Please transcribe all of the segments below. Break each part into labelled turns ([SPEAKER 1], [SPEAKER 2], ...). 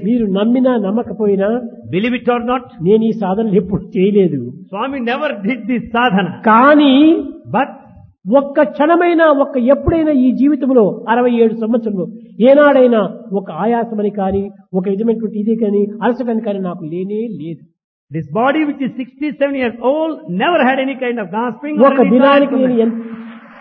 [SPEAKER 1] మీరు నమ్మినా నమ్మకపోయినా
[SPEAKER 2] Believe it or not,
[SPEAKER 1] నేను ఈ సాధనలు ఎప్పుడు చేయలేదు
[SPEAKER 2] Swami never did this sadhana.
[SPEAKER 1] కానీ
[SPEAKER 2] But
[SPEAKER 1] ఒక్క క్షణమైనా ఒక్క ఎప్పుడైనా ఈ జీవితంలో అరవై ఏడు సంవత్సరంలో ఏనాడైనా ఒక ఆయాసమని కానీ ఒక విధమైనటువంటి ఇది కానీ అలసటని కానీ నాకు లేనే లేదు
[SPEAKER 2] this body which is 67 years old never had any kind of gasping or
[SPEAKER 1] ఒక
[SPEAKER 2] any
[SPEAKER 1] దినానికి నేను
[SPEAKER 2] tiredness.
[SPEAKER 1] ఎంత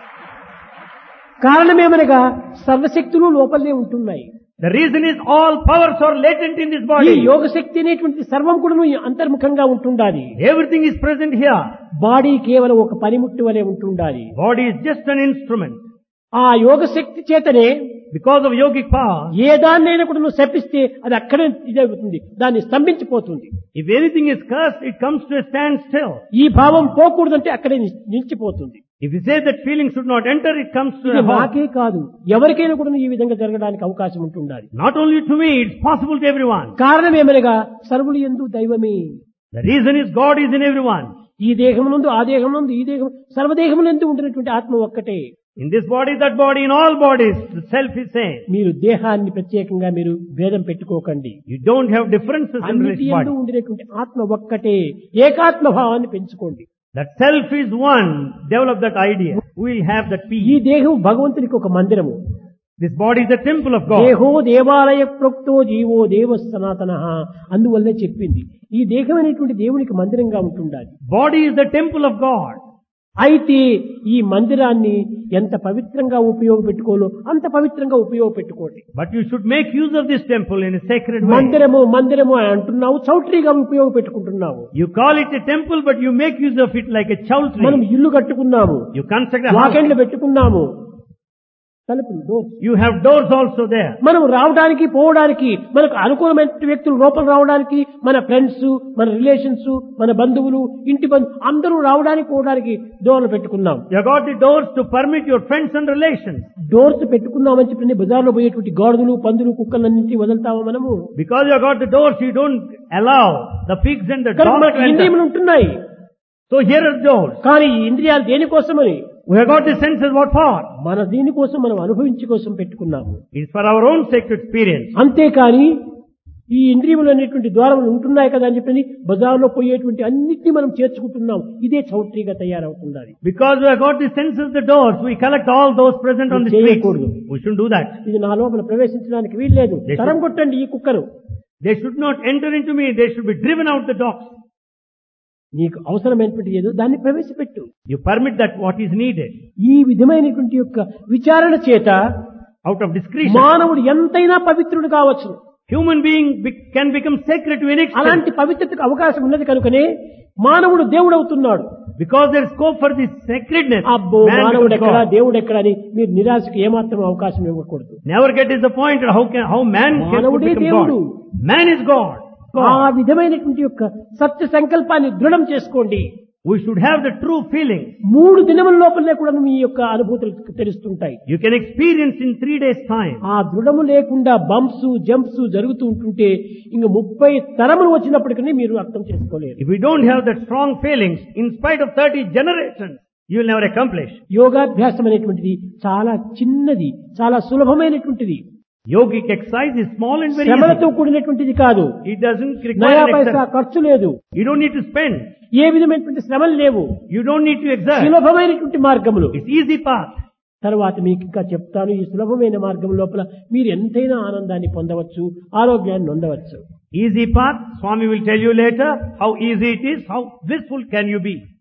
[SPEAKER 1] కారణమేమనగా సర్వశక్తులు లోపలనే ఉంటున్నాయి
[SPEAKER 2] The reason is all powers are latent in this
[SPEAKER 1] ఈ
[SPEAKER 2] body.
[SPEAKER 1] యోగ శక్తి అనేటువంటి సర్వం కూడా అంతర్ముఖంగా ఉంటుండాలి
[SPEAKER 2] Everything is present here.
[SPEAKER 1] Body కేవలం ఒక పనిముట్టు వలె ఉంటుండాలి
[SPEAKER 2] Body is just an instrument.
[SPEAKER 1] ఆ యోగ శక్తి చేతనే
[SPEAKER 2] Because of yogic power,
[SPEAKER 1] ఏ దాన్నైనా కూడా నువ్వు శపిస్తే అది అక్కడే ఇదవుతుంది దాన్ని స్తంభించిపోతుంది
[SPEAKER 2] if anything is cursed, it comes to a standstill.
[SPEAKER 1] ఈ భావం పోకూడదంటే అక్కడే ని- నిలిచిపోతుంది
[SPEAKER 2] If you say that feeling should not enter, it comes to
[SPEAKER 1] ఇది
[SPEAKER 2] a halt.
[SPEAKER 1] నాకే కాదు ఎవరికైనా కూడా ఈ విధంగా జరగడానికి అవకాశం ఉంటుండాలి
[SPEAKER 2] Not only to me, it's possible to everyone.
[SPEAKER 1] కారణం ఏమనగా సర్వులు ఎందు దైవమే
[SPEAKER 2] The reason is God is in everyone.
[SPEAKER 1] ఈ దేహమునందు ఆ దేహమునందు ఈ దేహం సర్వదేహములందు ఉంటున్నటువంటి ఆత్మ ఒక్కటే
[SPEAKER 2] In this body, that body, in all bodies, the self is same.
[SPEAKER 1] మీరు దేహాన్ని ప్రత్యేకంగా మీరు భేదం పెట్టుకోకండి
[SPEAKER 2] You don't have differences in
[SPEAKER 1] అన్నిటి
[SPEAKER 2] this
[SPEAKER 1] ఎందు
[SPEAKER 2] body.
[SPEAKER 1] ఉండినటువంటి ఆత్మ ఒక్కటే ఏకాత్మ భావాన్ని పెంచుకోండి
[SPEAKER 2] That self is one. Develop that idea. We'll have that
[SPEAKER 1] ఈ
[SPEAKER 2] peace.
[SPEAKER 1] దేహం భగవంతునికి ఒక మందిరము
[SPEAKER 2] This body is the temple of God.
[SPEAKER 1] దేహో దేవాలయ ప్రోక్తో జీవో దేవ సనాతన అందువల్లే చెప్పింది ఈ దేహం అనేటువంటి దేవునికి మందిరంగా ఉంటుండాలి
[SPEAKER 2] Body is the temple of God.
[SPEAKER 1] అయితే ఈ మందిరాన్ని ఎంత పవిత్రంగా ఉపయోగపెట్టుకోలో అంత పవిత్రంగా ఉపయోగపెట్టుకోండి
[SPEAKER 2] But you should make use of this temple in a sacred way.
[SPEAKER 1] మందిరము మందిరము అని అంటున్నావు చౌట్రీగా ఉపయోగపెట్టుకుంటున్నావు
[SPEAKER 2] You call it a temple, but you make use of it like a
[SPEAKER 1] మనం
[SPEAKER 2] chowtry.
[SPEAKER 1] ఇల్లు కట్టుకున్నాము
[SPEAKER 2] You construct a house.
[SPEAKER 1] వాకెండ్లు పెట్టుకున్నాము తలుపులు doors.
[SPEAKER 2] You have doors also there.
[SPEAKER 1] మనం రావడానికి పోవడానికి మనకు అనుకూలమైన వ్యక్తులు లోపల రావడానికి మన ఫ్రెండ్స్ మన రిలేషన్స్ మన బంధువులు ఇంటి బంధు అందరూ రావడానికి పోవడానికి డోర్లు పెట్టుకున్నాం
[SPEAKER 2] You got the doors to permit your friends and relations.
[SPEAKER 1] Doors పెట్టుకున్నామని చెప్పి బజార్లో పోయేటువంటి గాడిదలు పందులు కుక్కలన్నింటినీ వదులుతామా మనము
[SPEAKER 2] Because you got the doors, you don't allow the pigs and the
[SPEAKER 1] కనుక
[SPEAKER 2] dogs
[SPEAKER 1] మనకు
[SPEAKER 2] to enter.
[SPEAKER 1] ఇంద్రియములు ఉంటున్నాయి
[SPEAKER 2] So here are the doors.
[SPEAKER 1] కానీ ఈ ఇంద్రియాలు దేనికోసమని
[SPEAKER 2] We have got the senses what for?
[SPEAKER 1] మన దీనికోసం మనం అనుభవించి కోసం పెట్టుకున్నాము
[SPEAKER 2] It's for our own sake to experience.
[SPEAKER 1] అంతేకాని ఈ ఇంద్రియములు అనేటువంటి ద్వారములు ఉంటున్నాయి కదా అని చెప్పి బజార్లో పోయేటువంటి అన్నిటినీ మనం చేర్చుకుంటున్నాం ఇదే చౌట్రీగా తయారవుతున్నది
[SPEAKER 2] Because we have got the senses, the doors, we collect all those present on the
[SPEAKER 1] ఇది
[SPEAKER 2] street.
[SPEAKER 1] చేయకూడదు.
[SPEAKER 2] We shouldn't do that.
[SPEAKER 1] ఇది నా లోపల ప్రవేశించడానికి వీల్లేదు
[SPEAKER 2] They
[SPEAKER 1] తరం
[SPEAKER 2] should-
[SPEAKER 1] కొట్టండి ఈ కుక్కను
[SPEAKER 2] They should not enter into me, they should be driven out the dogs.
[SPEAKER 1] నీకు అవసరమైనటువంటి ఏదో దాన్ని ప్రవేశపెట్టు
[SPEAKER 2] You permit that what is needed.
[SPEAKER 1] ఈ విధమైనటువంటి యొక్క విచారణ చేత
[SPEAKER 2] Out of discretion.
[SPEAKER 1] మానవుడు ఎంతైనా పవిత్రుడు కావచ్చు
[SPEAKER 2] Human being be- can become sacred to an extent.
[SPEAKER 1] అలాంటి పవిత్రతకు అవకాశం ఉన్నది కనుకనే మానవుడు దేవుడు అవుతున్నాడు
[SPEAKER 2] Because there is scope for this sacredness.
[SPEAKER 1] అబ్బో
[SPEAKER 2] man
[SPEAKER 1] మానవుడు
[SPEAKER 2] becomes
[SPEAKER 1] ఎక్కడా
[SPEAKER 2] God.
[SPEAKER 1] దేవుడు ఎక్కడా అని మీరు నిరాశకు ఏమాత్రం అవకాశం ఇవ్వకూడదు
[SPEAKER 2] Never get disappointed how can, how man can could
[SPEAKER 1] మానవుడే
[SPEAKER 2] become
[SPEAKER 1] దేవుడు.
[SPEAKER 2] God. Man is God.
[SPEAKER 1] ఆ
[SPEAKER 2] God.
[SPEAKER 1] విధమైనటువంటి యొక్క సత్య సంకల్పాన్ని దృఢం చేసుకోండి
[SPEAKER 2] We should have the true feeling.
[SPEAKER 1] మూడు దినముల లోపలనే కూడా మీ యొక్క అనుభూతులు తెలుస్తుంటాయి
[SPEAKER 2] You can experience in three days time.
[SPEAKER 1] ఆ దృఢము లేకుండా బంప్స్ జంప్స్ జరుగుతూ ఉంటుంటే ఇంక ముప్పై తరములు వచ్చినప్పటికీ మీరు అర్థం చేసుకోలేరు
[SPEAKER 2] If we don't have that strong feelings, in spite of 30 generations, you will never accomplish.
[SPEAKER 1] యోగాభ్యాసం అనేటువంటిది చాలా చిన్నది చాలా సులభమైనటువంటిది
[SPEAKER 2] Yogic exercise is small and very
[SPEAKER 1] శ్రమలతో
[SPEAKER 2] easy.
[SPEAKER 1] కూడినటువంటిది కాదు
[SPEAKER 2] It doesn't
[SPEAKER 1] నయా
[SPEAKER 2] require
[SPEAKER 1] పైసా
[SPEAKER 2] exercise.
[SPEAKER 1] ఖర్చు లేదు
[SPEAKER 2] You don't need to spend.
[SPEAKER 1] ఏ విధమైనటువంటి శ్రమలు లేవు
[SPEAKER 2] You don't need to exert.
[SPEAKER 1] సులభమైనటువంటి మార్గములు
[SPEAKER 2] It's easy path.
[SPEAKER 1] తర్వాత మీకు ఇంకా చెప్తాను ఈ సులభమైన మార్గం లోపల మీరు ఎంతైనా ఆనందాన్ని పొందవచ్చు ఆరోగ్యాన్ని పొందవచ్చు
[SPEAKER 2] Easy path. Swami will tell you later how easy it is, how blissful can you be.